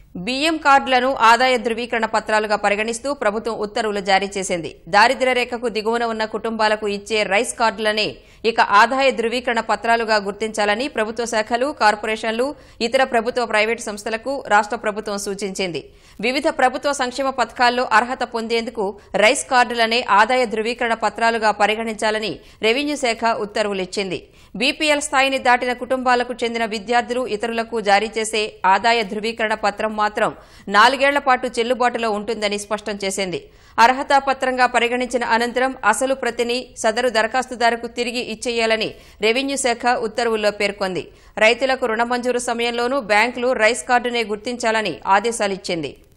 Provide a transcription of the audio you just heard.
బియ్యం కార్డులను ఆదాయ ధృవీకరణ పత్రాలుగా పరిగణిస్తూ ప్రభుత్వం ఉత్తర్వులు జారీ చేసింది దారిద్ర్య రేఖకు దిగువన ఉన్న కుటుంబాలకు ఇచ్చే రైస్ కార్డులనే ఇక ఆదాయ ధృవీకరణ పత్రాలుగా గుర్తించాలని ప్రభుత్వ శాఖలు కార్పొరేషన్లు ఇతర ప్రభుత్వ ప్రైవేటు సంస్థలకు రాష్ట్ర ప్రభుత్వం సూచించింది వివిధ ప్రభుత్వ సంక్షేమ పథకాల్లో అర్హత పొందేందుకు రైస్ కార్డులనే ఆదాయ ధృవీకరణ పత్రాలుగా పరిగణించాలని రెవెన్యూ శాఖ ఉత్తర్వులిచ్చింది బీపీఎల్ స్థాయిని దాటిన కుటుంబాలకు చెందిన విద్యార్థులు ఇతరులకు జారీ చేసే ఆదాయ ధృవీకరణ పత్రం మాత్రం నాలుగేళ్ల పాటు చెల్లుబాటులో ఉంటుందని స్పష్టం చేసింది అర్హతా పత్రంగా పరిగణించిన అనంతరం అసలు ప్రతిని సదరు దరఖాస్తుదారుకు తిరిగి ఇచ్చేయాలని రెవెన్యూ శాఖ ఉత్తర్వుల్లో పేర్కొంది రైతులకు రుణ మంజూరు సమయంలోనూ బ్యాంకులు రైస్ కార్డునే గుర్తించాలని ఆదేశాలిచ్చింది